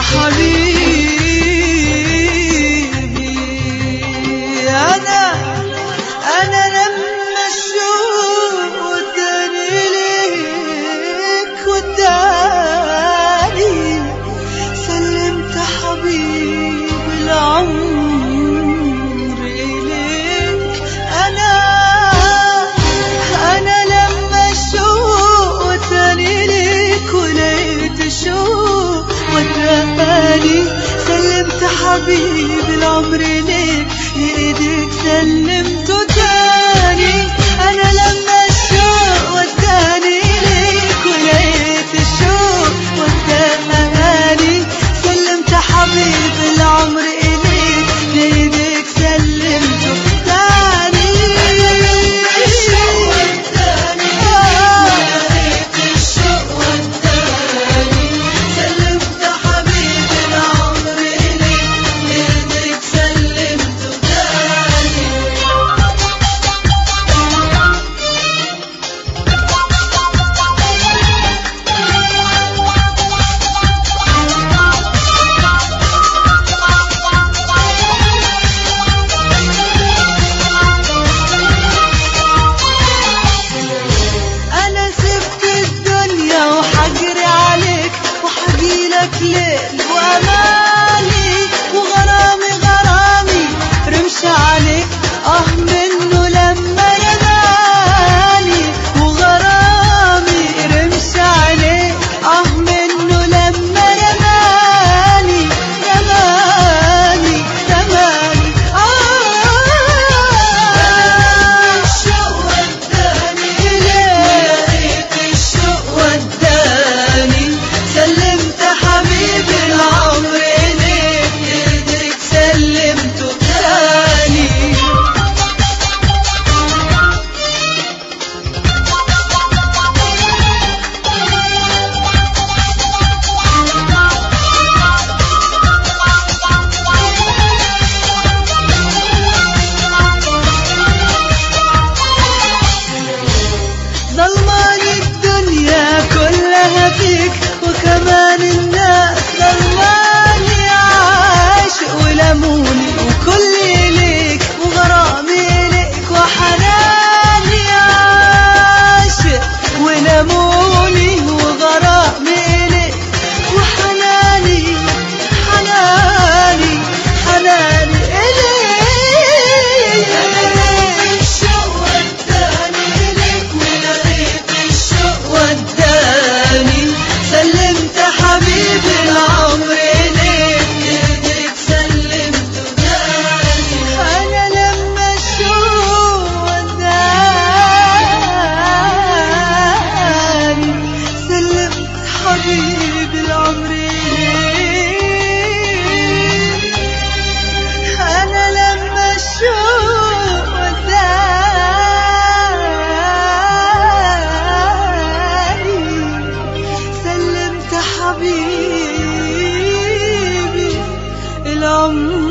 حبيبي أنا أنا لما الشوق وداني ليك وداني سلمت حبيب العمر إليك أنا أنا لما الشوق وداني ليك ولقيت الشوق وداني سلمت حبيب العمر ليك لإيديك سلمته تاني أنا لما الشوق وداني ليك ولقيت الشوق وداني سلمت حبيب العمر إليك لإيديك سلمته تاني الشوق وداني ولقيت الشوق وداني سلمت حبيب العمر إليك لإيديك سلمته تاني انا سبت الدنيا وحجري عليك وحجيلك ليل وامالي وغرامي غرامي رمش عليك اه منه لما رماني وغرامي رمش عليك اه منه لما رماني رماني رماني آه الشوق وداني لقيت الشوق وداني سلمت حبيبي العمر ليك ايديك سلمته تاني ظلمان الدنيا كلها فيك وكمان الناس ظلماني عاشق ولموني وكلي ليك وغرامي ليك وحناني عاشق ولموني وغرامي ليك وحناني حناني حناني إليك الشوق وداني إليك ولقيت الشوق وداني سلمت حبيبي العمر إليك إيديك سلمته تاني أنا لما الشوق وداني سلمت حبيبي العمر إليك أنا لما الشوق وداني سلمت حبيبي العمر